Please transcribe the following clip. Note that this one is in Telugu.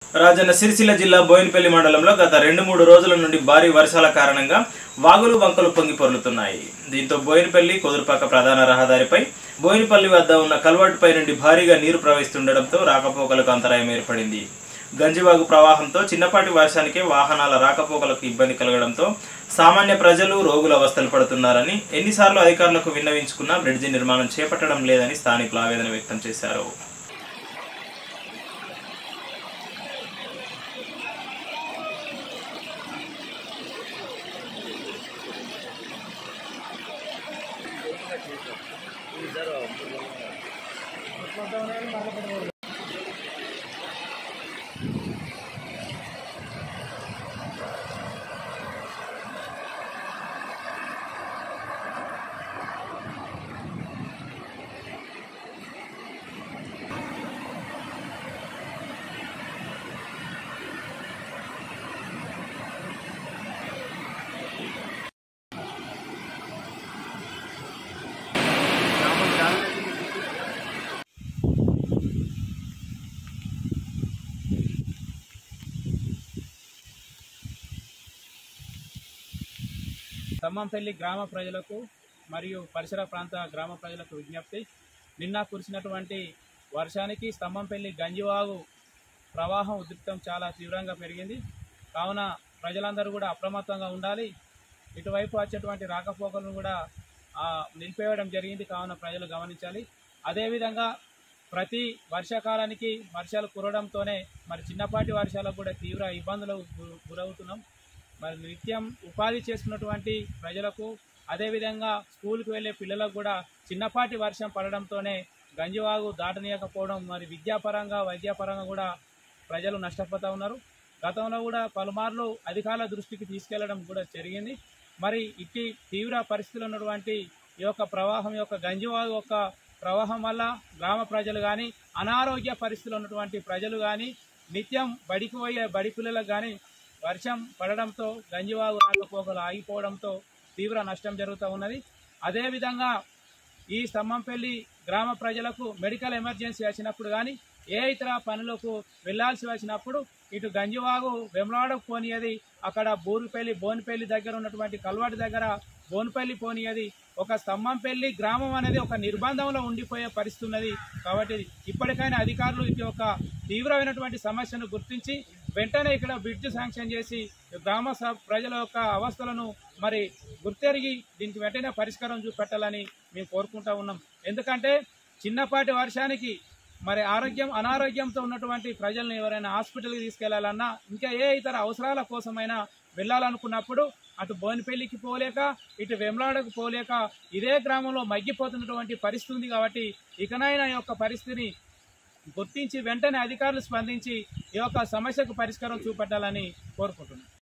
రాజన్న సిరిసిల్ల జిల్లా బోయినపల్లి మండలంలో గత రెండు మూడు రోజుల నుండి భారీ వర్షాల కారణంగా వాగులు వంకలు పొంగి పొర్లుతున్నాయి దీంతో బోయినపల్లి కుదురుపాక ప్రధాన రహదారిపై బోయినపల్లి వద్ద ఉన్న కల్వర్టుపై నుండి భారీగా నీరు ప్రవహిస్తుండటంతో రాకపోకలకు అంతరాయం ఏర్పడింది గంజివాగు ప్రవాహంతో చిన్నపాటి వర్షానికే వాహనాల రాకపోకలకు ఇబ్బంది కలగడంతో సామాన్య ప్రజలు రోగులు అవస్థలు పడుతున్నారని ఎన్నిసార్లు అధికారులకు విన్నవించుకున్నా బ్రిడ్జి నిర్మాణం చేపట్టడం లేదని స్థానికులు ఆవేదన వ్యక్తం చేశారు ఖమ్మంపల్లి గ్రామ ప్రజలకు మరియు పరిసర ప్రాంత గ్రామ ప్రజలకు విజ్ఞప్తి నిన్న కురిసినటువంటి వర్షానికి స్తంభంపల్లి గంజివాగు ప్రవాహం ఉధృతం చాలా తీవ్రంగా పెరిగింది కావున ప్రజలందరూ కూడా అప్రమత్తంగా ఉండాలి ఇటువైపు వచ్చేటువంటి రాకపోకలను కూడా ఆ, నిలిపివేయడం జరిగింది కావున ప్రజలు గమనించాలి అదేవిధంగా ప్రతి వర్షాకాలానికి వర్షాలు కురవడంతోనే మరి చిన్నపాటి వర్షాలకు కూడా తీవ్ర ఇబ్బందులకు గు- గురవుతున్నాం మరి నిత్యం ఉపాధి చేసుకున్నటువంటి ప్రజలకు అదేవిధంగా స్కూల్కి వెళ్ళే పిల్లలకు కూడా చిన్నపాటి వర్షం పడడంతోనే గంజివాగు దాటనీయకపోవడం మరి విద్యాపరంగా వైద్యపరంగా కూడా ప్రజలు నష్టపోతూ ఉన్నారు గతంలో కూడా పలుమార్లు అధికారుల దృష్టికి తీసుకెళ్లడం కూడా జరిగింది మరి ఇట్టి తీవ్ర పరిస్థితులు ఉన్నటువంటి ఈ యొక్క ప్రవాహం యొక్క గంజివాగు యొక్క ప్రవాహం వల్ల గ్రామ ప్రజలు కానీ అనారోగ్య పరిస్థితులు ఉన్నటువంటి ప్రజలు కానీ నిత్యం బడికి పోయే బడి పిల్లలకు కానీ వర్షం పడడంతో గంజివాగు రాకపోకలు ఆగిపోవడంతో తీవ్ర నష్టం జరుగుతూ ఉన్నది అదేవిధంగా ఈ స్తంభంపల్లి గ్రామ ప్రజలకు మెడికల్ ఎమర్జెన్సీ వచ్చినప్పుడు కానీ ఏ ఇతర పనులకు వెళ్లాల్సి వచ్చినప్పుడు ఇటు గంజివాగు వెమలాడకు పోనీయది అక్కడ బూరుపల్లి బోన్పల్లి దగ్గర ఉన్నటువంటి కల్వాటి దగ్గర బోన్పల్లి పోనీయది ఒక స్తంభంపల్లి గ్రామం అనేది ఒక నిర్బంధంలో ఉండిపోయే పరిస్థితి ఉన్నది కాబట్టి ఇప్పటికైనా అధికారులు ఇది ఒక తీవ్రమైనటువంటి సమస్యను గుర్తించి వెంటనే ఇక్కడ బ్రిడ్జ్ శాంక్షన్ చేసి గ్రామ స- ప్రజల యొక్క అవస్థలను మరి గుర్తెరిగి దీనికి వెంటనే పరిష్కారం చూపెట్టాలని మేము కోరుకుంటా ఉన్నాం ఎందుకంటే చిన్నపాటి వర్షానికి మరి ఆరోగ్యం అనారోగ్యంతో ఉన్నటువంటి ప్రజల్ని ఎవరైనా హాస్పిటల్కి తీసుకెళ్లాలన్నా ఇంకా ఏ ఇతర అవసరాల కోసమైనా వెళ్ళాలనుకున్నప్పుడు అటు బోనిపల్లికి పోలేక ఇటు వెమ్లాడకు పోలేక ఇదే గ్రామంలో మగ్గిపోతున్నటువంటి పరిస్థితి ఉంది కాబట్టి ఇకనైనా ఈ యొక్క పరిస్థితిని గుర్తించి వెంటనే అధికారులు స్పందించి ఈ యొక్క సమస్యకు పరిష్కారం చూపెట్టాలని కోరుకుంటున్నాను